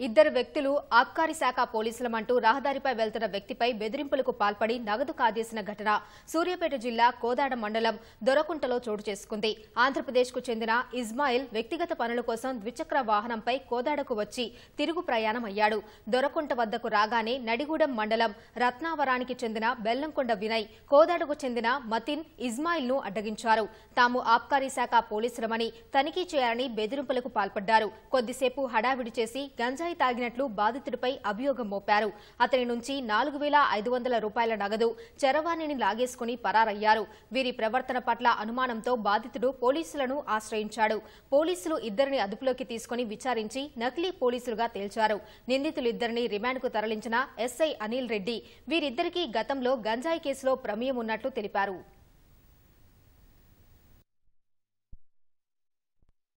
ఇద్దరు వ్యక్తులు ఆబ్కారీ శాఖ పోలీసులమంటూ రహదారిపై వెళ్తున్న వ్యక్తిపై బెదిరింపులకు పాల్పడి నగదు కాజేసిన ఘటన సూర్యాపేట జిల్లా కోదాడ మండలం దొరకుంటలో చోటు చేసుకుంది ఆంధ్రప్రదేశ్కు చెందిన ఇస్మాయిల్ వ్యక్తిగత పనుల కోసం ద్విచక్ర వాహనంపై కోదాడకు వచ్చి తిరుగు ప్రయాణం అయ్యాడు దొరకుంట వద్దకు రాగానే నడిగూడెం మండలం రత్నావరానికి చెందిన బెల్లంకొండ వినయ్ కోదాడకు చెందిన మతిన్ ఇస్మాయిల్ ను అడ్డగించారు తాము ఆబ్కారీ శాఖ పోలీసులమని తనిఖీ చేయాలని బెదిరింపులకు పాల్పడ్డారు కొద్దిసేపు హడావిడి చేసి గంజాయి తాగినట్లు బాధితుడిపై అభియోగం మోపారు అతని నుంచి నాలుగు వేల ఐదు వందల రూపాయల నగదు చరవాణిని లాగేసుకుని పరారయ్యారు వీరి ప్రవర్తన పట్ల అనుమానంతో బాధితుడు పోలీసులను ఆశ్రయించాడు పోలీసులు ఇద్దరిని అదుపులోకి తీసుకుని విచారించి నకిలీ పోలీసులుగా తేల్చారు నిందితులిద్దరిని రిమాండ్కు తరలించిన ఎస్ఐ అనిల్ రెడ్డి వీరిద్దరికీ గతంలో గంజాయి కేసులో ప్రమేయం ఉన్నట్లు తెలిపారు